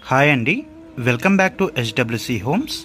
hi అండి welcome back to HWC homes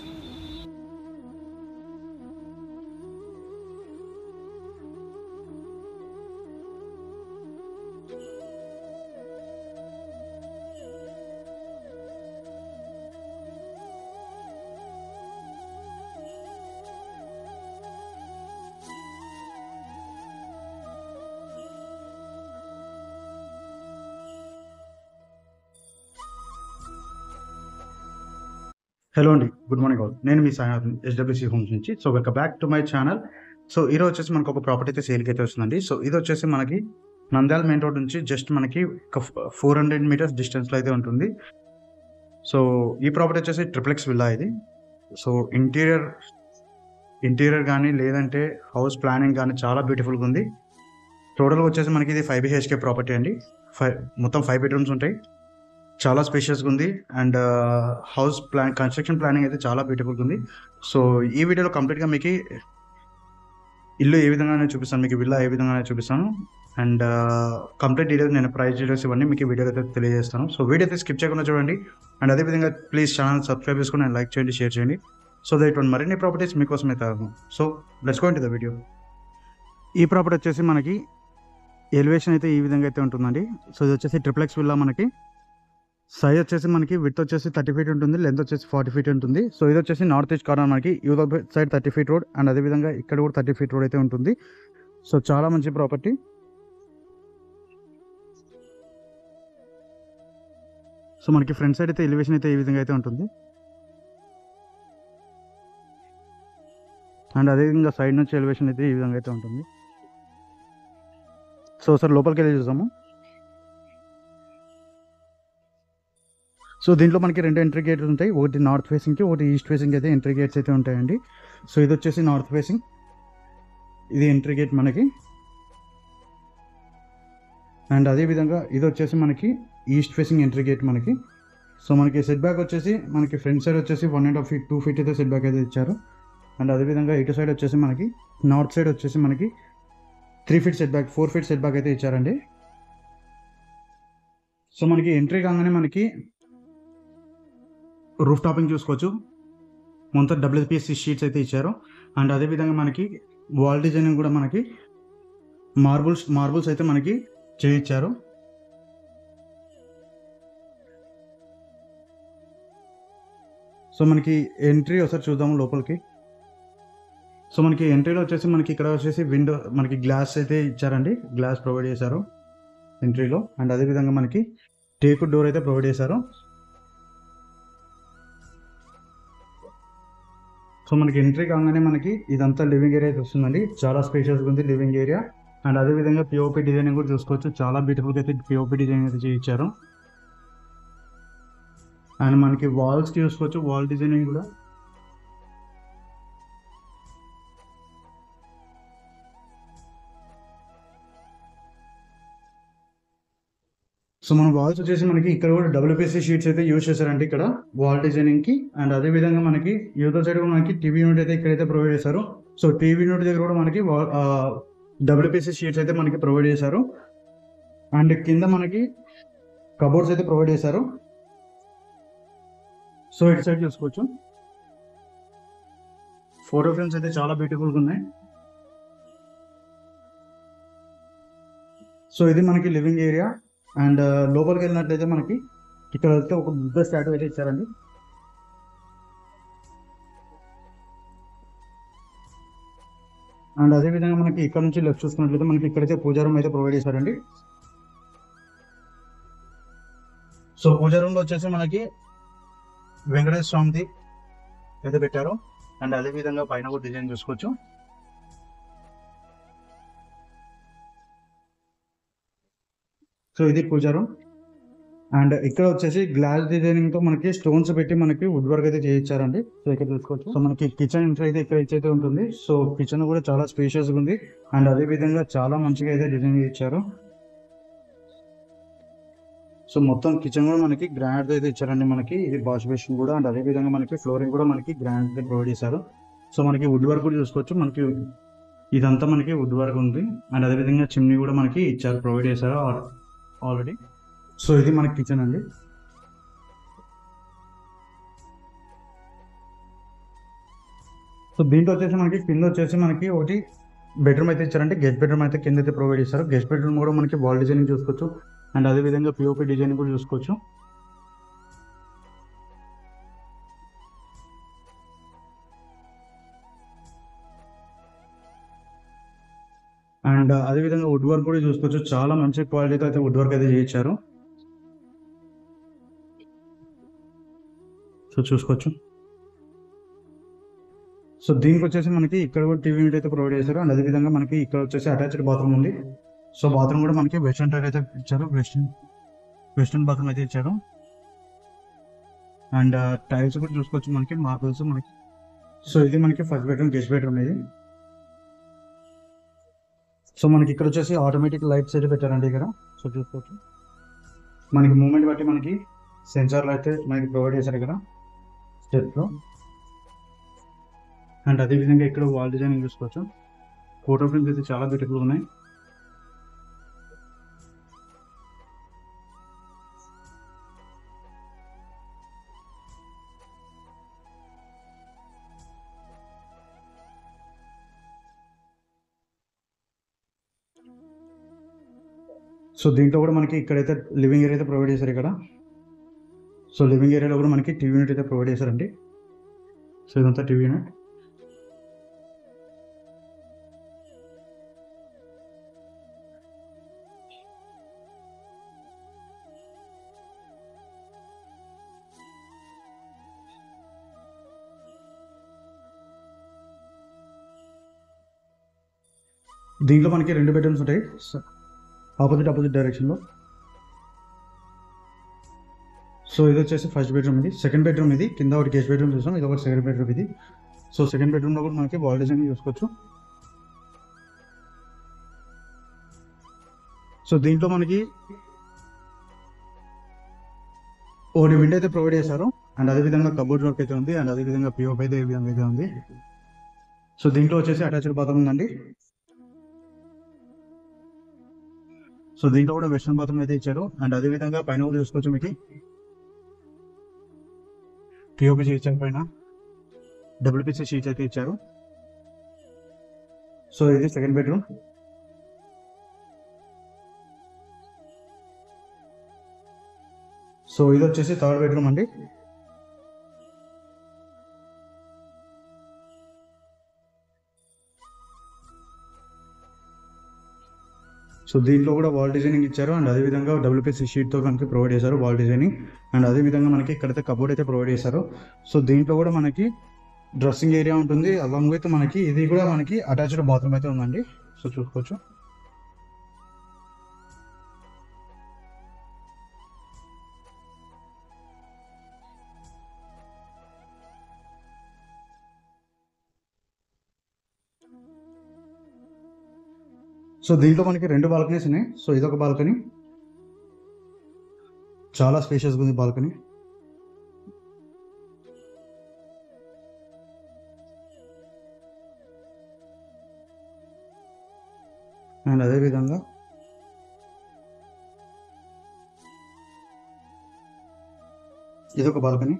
hello అండి good morning all నేను మీ సాయి ఎస్డబ్ల్యూసీ హోమ్స్ నుంచి so welcome back to my channel so ఈరోజు వచ్చేసి మనకు ఒక ప్రాపర్టీ అయితే సేల్కి అయితే వస్తుందండి సో ఇది వచ్చేసి మనకి నంద్యాల మెయిన్ రోడ్ నుంచి జస్ట్ మనకి ఒక ఫోర్ హండ్రెడ్ మీటర్స్ డిస్టెన్స్లో అయితే ఉంటుంది సో ఈ ప్రాపర్టీ వచ్చేసి ట్రిప్లెక్స్ విల్లా ఇది సో ఇంటీరియర్ ఇంటీరియర్ కానీ లేదంటే హౌస్ ప్లానింగ్ కానీ చాలా బ్యూటిఫుల్గా ఉంది టోటల్గా వచ్చేసి మనకి ఇది ఫైవ్ బిహెచ్కే ప్రాపర్టీ అండి ఫైవ్ మొత్తం ఫైవ్ బెడ్రూమ్స్ ఉంటాయి చాలా స్పేషియస్గా ఉంది and house plan construction planning అయితే చాలా బ్యూటిఫుల్గా ఉంది సో ఈ వీడియోలో కంప్లీట్గా మీకు ఇల్లు ఏ విధంగా చూపిస్తాను మీకు విల్లా ఏ విధంగా చూపిస్తాను అండ్ కంప్లీట్ డీటెయిల్స్ నేను ప్రైస్ డీటెయిల్స్ ఇవన్నీ మీకు ఈ వీడియోలో అయితే తెలియజేస్తాను సో వీడియో అయితే స్కిప్ చేయకుండా చూడండి అండ్ అదేవిధంగా ప్లీజ్ ఛానల్ సబ్స్క్రైబ్ చేసుకుని అండ్ లైక్ చేయండి షేర్ చేయండి సో దట్ ఇటువంటి మరిన్ని ప్రాపర్టీస్ మీకోసం అయితే so let's go into the video ఈ ప్రాపర్టీ వచ్చేసి మనకి ఎలివేషన్ అయితే ఈ విధంగా అయితే ఉంటుందండి సో ఇది వచ్చేసి ట్రిప్లెక్స్ విల్లా మనకి సైజ్ వచ్చేసి మనకి విత్ వచ్చేసి థర్టీ ఫీట్ ఉంటుంది లెంత్ వచ్చేసి ఫార్టీ ఫీట్ ఉంటుంది సో ఇది వచ్చేసి నార్త్ ఈస్ట్ కార్నర్ మనకి Europe side thirty feet road and అదేవిధంగా ఇక్కడ కూడా థర్టీ ఫీట్ రోడ్ అయితే ఉంటుంది సో చాలా మంచి ప్రాపర్టీ సో మనకి ఫ్రంట్ సైడ్ అయితే ఎలివేషన్ అయితే ఈ విధంగా అయితే ఉంటుంది అండ్ అదేవిధంగా సైడ్ నుంచి ఎలివేషన్ అయితే ఈ విధంగా అయితే ఉంటుంది సో సార్ లోపలికి వెళ్ళి చూసాము సో దీంట్లో మనకి రెండు ఎంట్రీ గేట్స్ ఉంటాయి ఒకటి నార్త్ ఫేసింగ్కి ఒకటి ఈస్ట్ ఫేసింగ్ అయితే ఎంట్రీ గేట్స్ అయితే ఉంటాయండి సో ఇది వచ్చేసి నార్త్ ఫేసింగ్ ఇది ఎంట్రీ గేట్ మనకి అండ్ అదేవిధంగా ఇది వచ్చేసి మనకి ఈస్ట్ ఫేసింగ్ ఎంట్రీ గేట్ మనకి సో మనకి సెట్ బ్యాక్ వచ్చేసి మనకి ఫ్రంట్ సైడ్ వచ్చేసి one and half feet two feet అయితే సెట్ బ్యాక్ అయితే ఇచ్చారు అండ్ అదేవిధంగా ఇటు సైడ్ వచ్చేసి మనకి నార్త్ సైడ్ వచ్చేసి మనకి three feet set back four feet set back అయితే ఇచ్చారండి సో మనకి ఎంట్రీ కాగానే మనకి రూఫ్ టాపింగ్ చూసుకోవచ్చు మొత్తం డబ్ల్యూపిఎస్సి షీట్స్ అయితే ఇచ్చారు అండ్ అదేవిధంగా మనకి వాల్ డిజైనింగ్ కూడా మనకి మార్బుల్స్ మార్బుల్స్ అయితే మనకి చేయించారు సో మనకి ఎంట్రీ ఒకసారి చూద్దాము లోపలికి సో మనకి ఎంట్రీలో వచ్చేసి మనకి ఇక్కడ వచ్చేసి విండో మనకి గ్లాస్ అయితే ఇచ్చారండి గ్లాస్ ప్రొవైడ్ చేశారు ఎంట్రీలో అండ్ అదేవిధంగా మనకి టేకు డోర్ అయితే ప్రొవైడ్ చేశారు సో మనకి ఎంట్రీ కాగానే మనకి ఇదంతా లివింగ్ ఏరియా అయితే వస్తుందండి చాలా స్పేషియస్గా ఉంది లివింగ్ ఏరియా అండ్ అదేవిధంగా పిఓపి డిజైనింగ్ కూడా చూసుకోవచ్చు చాలా బ్యూటిఫుల్గా అయితే పిఓపి డిజైన్ అయితే చేయించారు అండ్ మనకి వాల్స్కి చూసుకోవచ్చు వాల్ డిజైనింగ్ కూడా సో మన వాల్స్ వచ్చేసి మనకి ఇక్కడ కూడా డబ్ల్యూపీసీ షీట్స్ అయితే యూజ్ చేశారండి ఇక్కడ వాల్ డిజైనింగ్ కి అండ్ అదే విధంగా మనకి యూతర్ సైడ్ కూడా మనకి టీవీ యూనిట్ అయితే ఇక్కడైతే ప్రొవైడ్ చేశారు సో టీవీ యూనిట్ దగ్గర కూడా మనకి డబ్ల్యూపీసీ షీట్స్ అయితే మనకి ప్రొవైడ్ చేశారు అండ్ కింద మనకి కబోర్డ్స్ అయితే ప్రొవైడ్ చేశారు సో ఇటు సైడ్ చూసుకోవచ్చు ఫోటో ఫ్రేమ్స్ అయితే చాలా బ్యూటిఫుల్గా ఉన్నాయి సో ఇది మనకి లివింగ్ ఏరియా అండ్ లోపలికి వెళ్ళినట్లయితే మనకి ఇక్కడ అయితే ఒక బుద్ధ స్టాట్యూ అయితే ఇచ్చారండి అండ్ అదే విధంగా మనకి ఇక్కడ నుంచి లెఫ్ట్ చూసుకున్నట్లయితే మనకి ఇక్కడైతే పూజా రూమ్ అయితే ప్రొవైడ్ చేశారండి సో పూజా రూమ్ లో వచ్చేసి మనకి వెంకటేశ్వర స్వామిది అయితే పెట్టారు అండ్ అదే విధంగా పైన కూడా డిజైన్ చూసుకోవచ్చు సో ఇది పూజా రూమ్ అండ్ ఇక్కడ వచ్చేసి గ్లాస్ డిజైనింగ్ తో మనకి స్టోన్స్ పెట్టి మనకి వుడ్ వర్క్ అయితే చేయించారండి సో ఇక్కడ చూసుకోవచ్చు సో మనకి కిచెన్ ఎంట్రీ అయితే ఇక్కడ అయితే ఉంటుంది సో కిచెన్ కూడా చాలా స్పేషియస్ ఉంది అండ్ అదే విధంగా చాలా మంచిగా అయితే డిజైన్ ఇచ్చారు సో మొత్తం కిచెన్ కూడా మనకి గ్రాండ్ అయితే ఇచ్చారండి మనకి ఇది వాష్ బేసిన్ కూడా అండ్ అదే విధంగా మనకి ఫ్లోరింగ్ కూడా మనకి గ్రాండ్ అయితే ప్రొవైడ్ చేశారు సో మనకి వుడ్ వర్క్ కూడా చూసుకోవచ్చు మనకి ఇదంతా మనకి వుడ్ వర్క్ ఉంది అండ్ అదే విధంగా చిమ్నీ కూడా మనకి ఇచ్చారు ప్రొవైడ్ చేశారు ఆల్రెడీ సో ఇది మనకి కిచెన్ అండి సో దీంట్లో వచ్చేసి మనకి కింద వచ్చేసి మనకి ఒకటి బెడ్రూమ్ అయితే ఇచ్చారంటే గెస్ట్ బెడ్రూమ్ అయితే కింద అయితే ప్రొవైడ్ చేస్తారు గెస్ట్ బెడ్రూమ్ కూడా మనకి వాల్ డిజైనింగ్ చూసుకోవచ్చు అండ్ అదే విధంగా పిఓపి డిజైనింగ్ కూడా చూసుకోవచ్చు అండ్ అదే విధంగా వుడ్ వర్క్ కూడా చూసుకోవచ్చు చాలా మంచి క్వాలిటీతో అయితే వుడ్ వర్క్ అయితే చేయించారు సో చూసుకోవచ్చు సో దీనికి వచ్చేసి మనకి ఇక్కడ కూడా టీవీ యూనిట్ అయితే ప్రొవైడ్ చేశారు అండ్ అదే విధంగా మనకి ఇక్కడ వచ్చేసి అటాచ్డ్ బాత్రూమ్ ఉంది సో బాత్రూమ్ కూడా మనకి వెస్ట్రన్ టైప్ అయితే ఇచ్చారు వెస్ట్రన్ వెస్ట్రన్ బాత్రూమ్ అయితే ఇచ్చారు అండ్ టైల్స్ కూడా చూసుకోవచ్చు మనకి మార్బల్స్ మనకి సో ఇది మనకి ఫస్ట్ బెడ్రూమ్ గెస్ట్ బెడ్రూమ్ ఇది సో మనకి ఇక్కడ వచ్చేసి ఆటోమేటిక్ లైట్స్ అయితే పెట్టారండి ఇక్కడ సో చూసుకోవచ్చు మనకి మూమెంట్ బట్టి మనకి సెన్సార్లు అయితే మనకి ప్రొవైడ్ చేశారు ఇక్కడ స్టెప్లో అండ్ అదేవిధంగా ఇక్కడ వాల్ డిజైనింగ్ చూసుకోవచ్చు ఫోటో ఫ్రేమ్స్ అయితే చాలా బ్యూటిఫుల్ ఉన్నాయి సో దీంట్లో కూడా మనకి ఇక్కడైతే లివింగ్ ఏరియా అయితే ప్రొవైడ్ చేశారు ఇక్కడ సో లివింగ్ ఏరియాలో కూడా మనకి టీవీ యూనిట్ అయితే ప్రొవైడ్ చేశారండి సో ఇదంతా టీవీ యూనిట్ దీంట్లో మనకి రెండు బెడ్రూమ్స్ ఉంటాయి ఆపోజిట్ ఆపోజిట్ డైరెక్షన్లో సో ఇది వచ్చేసి ఫస్ట్ బెడ్రూమ్ ఇది సెకండ్ బెడ్రూమ్ ఇది కింద ఒకటి గెస్ట్ బెడ్రూమ్ చూసాం ఇది ఒకటి సెకండ్ బెడ్రూమ్ ఇది సో సెకండ్ బెడ్రూమ్లో కూడా మనకి వాల్ డిజైన్ చూసుకోవచ్చు సో దీంట్లో మనకి ఒకటి విండో అయితే ప్రొవైడ్ చేశారు అండ్ అదేవిధంగా కబోర్డ్ వర్క్ అయితే ఉంది అండ్ అదేవిధంగా పిఓపి అయితే ఈ విధంగా అయితే ఉంది సో దీంట్లో వచ్చేసి అటాచ్డ్ బాత్రూమ్ ఉందండి సో దీంట్లో కూడా వెస్ట్రన్ బాత్రూమ్ అయితే ఇచ్చారు అండ్ అదే విధంగా పైన కూడా చూసుకోవచ్చు మీకు పిఓపి ఇచ్చారు పైన డబ్ల్యూపీసీ షీట్స్ అయితే ఇచ్చారు సో ఇది సెకండ్ బెడ్రూమ్ సో ఇది వచ్చేసి థర్డ్ బెడ్రూమ్ అండి సో దీంట్లో కూడా వాల్ డిజైనింగ్ ఇచ్చారు అండ్ అదేవిధంగా డబ్ల్యూపీసీ షీట్తో మనకి ప్రొవైడ్ చేశారు వాల్ డిజైనింగ్ అండ్ అదేవిధంగా మనకి ఇక్కడైతే కబోర్డ్ అయితే ప్రొవైడ్ చేశారు సో దీంట్లో కూడా మనకి డ్రెస్సింగ్ ఏరియా ఉంటుంది అలాంగ్ విత్ మనకి ఇది కూడా మనకి అటాచ్డ్ బాత్రూమ్ అయితే ఉందండి సో చూసుకోవచ్చు సో దీంట్లో మనకి రెండు బాల్కనీస్ ఉన్నాయి సో ఇదొక బాల్కనీ చాలా స్పేషియస్గా ఉంది బాల్కనీ అండ్ అదేవిధంగా ఇదొక బాల్కనీ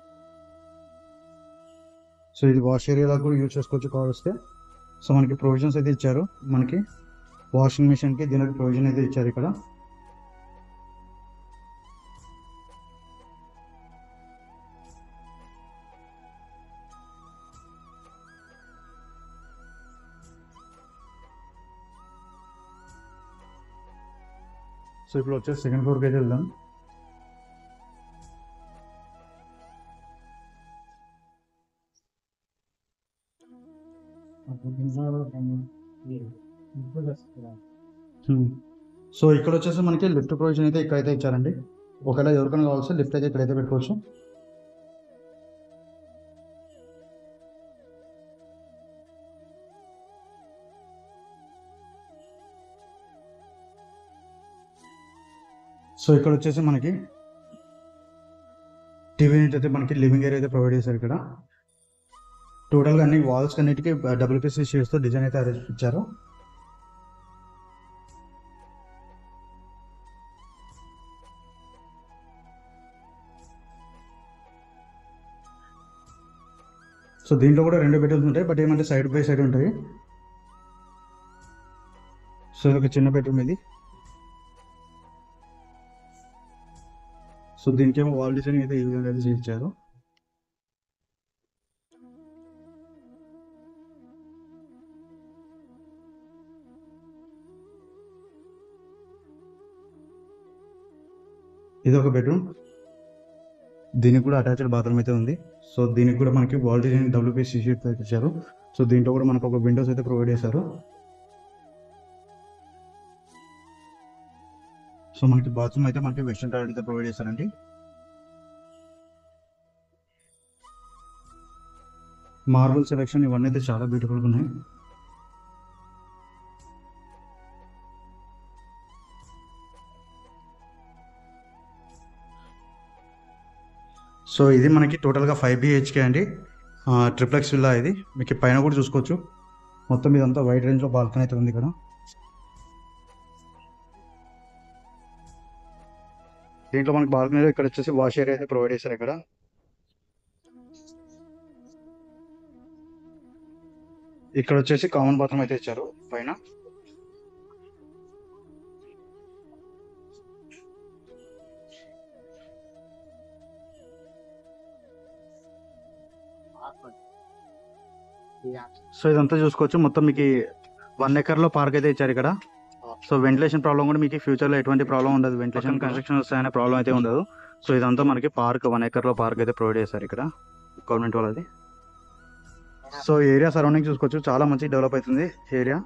సో ఇది వాష్ ఏరియాలో కూడా యూజ్ చేసుకోవచ్చు కావలిస్తే సో మనకి ప్రొవిజన్స్ అయితే ఇచ్చారు మనకి వాషింగ్ మిషన్కి దీనికి ప్రొవిజన్ అయితే ఇచ్చారు ఇక్కడ సో ఇప్పుడు వచ్చేసి సెకండ్ ఫ్లోర్కి అయితే వెళ్దాం సో ఇక్కడ వచ్చేసి మనకి లిఫ్ట్ ప్రొవిజన్ అయితే ఇక్కడైతే ఇచ్చారండి ఒకవేళ ఎవరికైనా కావాల్సి లిఫ్ట్ అయితే ఇక్కడైతే పెట్టుకోవచ్చు సో ఇక్కడ వచ్చేసి మనకి టీవీ యూనిట్ అయితే మనకి లివింగ్ ఏరియా అయితే ప్రొవైడ్ చేశారు ఇక్కడ టోటల్గా అన్ని వాల్స్ అన్నిటికీ డబ్ల్యూపీసీ షీట్స్తో డిజైన్ అయితే అరేంజ్ ఇచ్చారు సో దీంట్లో కూడా రెండు బెడ్రూమ్స్ ఉంటాయి బట్ ఏమంటే సైడ్ బై సైడ్ ఉంటాయి సో ఇది ఒక చిన్న బెడ్రూమ్ ఇది సో దీనికేమో వాల్ డిజైన్ అయితే ఈ విధంగా అయితే ఇచ్చారు ఇది ఒక బెడ్రూమ్ దీనికి కూడా అటాచ్డ్ బాత్రూమ్ అయితే ఉంది సో దీనికి కూడా మనకి వాల్ డిజైన్ డబ్ల్యూపీసీ షీట్ అయితే ఇచ్చారు సో దీంట్లో కూడా మనకు ఒక విండోస్ అయితే ప్రొవైడ్ చేశారు సో మనకి బాత్రూమ్ అయితే మనకి వెస్టర్న్ టాయిలెట్ అయితే ప్రొవైడ్ చేశారండి మార్బుల్ సెలెక్షన్ ఇవన్నీ అయితే చాలా బ్యూటిఫుల్గా ఉన్నాయి సో ఇది మనకి టోటల్గా ఫైవ్ బిహెచ్కే అండి ట్రిప్లెక్స్ విల్లా ఇది మీకు పైన కూడా చూసుకోవచ్చు మొత్తం ఇదంతా వైడ్ రేంజ్లో బాల్కనీ అయితే ఉంది ఇక్కడ దీంట్లో మనకి బాల్కనీలో ఇక్కడ వచ్చేసి వాష్ ఏరియా అయితే ప్రొవైడ్ చేశారు ఇక్కడ ఇక్కడ వచ్చేసి కామన్ బాత్రూమ్ అయితే ఇచ్చారు పైన సో ఇదంతా చూసుకోవచ్చు మొత్తం మీకు వన్ ఎకర్ లో పార్క్ అయితే ఇచ్చారు ఇక్కడ సో వెంటిలేషన్ ప్రాబ్లం కూడా మీకు ఫ్యూచర్ లో ఎటువంటి ప్రాబ్లం ఉండదు వెంటిలేషన్ కన్స్ట్రక్షన్ వస్తాయనే ప్రాబ్లం అయితే ఉండదు సో ఇదంతా మనకి పార్క్ వన్ ఎకర్ లో పార్క్ అయితే ప్రొవైడ్ చేశారు ఇక్కడ గవర్నమెంట్ వాళ్ళది సో ఏరియా సరౌండింగ్ చూసుకోవచ్చు చాలా మంచి డెవలప్ అవుతుంది ఏరియా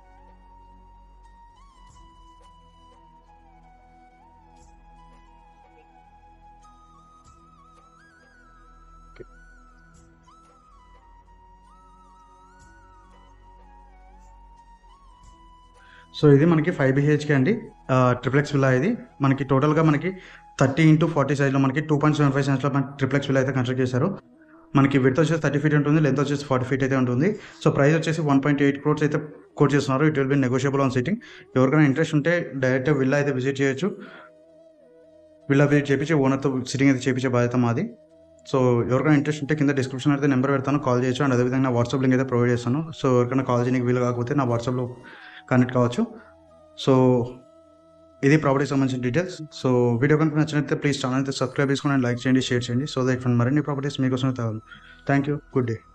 సో ఇది మనకి ఫైవ్ బిహెచ్కే అండి ట్రిప్లెక్స్ విల్లా ఇది మనకి టోటల్గా మనకి థర్టీ ఇంటూ ఫార్టీ సైజ్లో మనకి టూ పాయింట్ సెవెన్ ఫైవ్ సైజ్లో మనకి ట్రిప్లెక్స్ విల్లా అయితే కన్స్ట్రక్ట్ చేశారు మనకి విడ్త్ వచ్చేసి థర్టీ ఫీట్ ఉంటుంది లెంత్ వచ్చేసి ఫార్టీ ఫీట్ అయితే ఉంటుంది సో ప్రైస్ వచ్చేసి వన్ పాయింట్ ఎయిట్ క్రోర్స్ అయితే కోట్ చేస్తున్నారు it will be negotiable on sitting ఎవరికైనా ఇంట్రెస్ట్ ఉంటే డైరెక్ట్ విల్లా అయితే విజిట్ చేయొచ్చు విల్లా విజిట్ చేపించి ఓనర్తో సిట్టింగ్ అయితే చేపించే బాధ్యత మాది సో ఎవరికైనా ఇంట్రెస్ట్ ఉంటే కింద డిస్క్రిప్షన్ అయితే నెంబర్ పెడతాను కాల్ చేయొచ్చు అండ్ అదేవిధంగా వాట్సాప్ లింక్ అయితే ప్రొవైడ్ చేస్తాను సో ఎవరికైనా కాల్ చేయడానికి వీలు కాకపోతే నా వాట్సాప్లో కనెక్ట్ కావచ్చు సో ఇది ప్రాపర్టీకి సంబంధించిన డీటెయిల్స్ సో వీడియో కనుక నచ్చినట్లయితే ప్లీజ్ ఛానల్ అయితే సబ్స్క్రైబ్ చేసుకోండి లైక్ చేయండి షేర్ చేయండి సో దట్ మరిన్ని ప్రాపర్టీస్ మీకోసం తేవాలి థ్యాంక్ యూ గుడ్ డే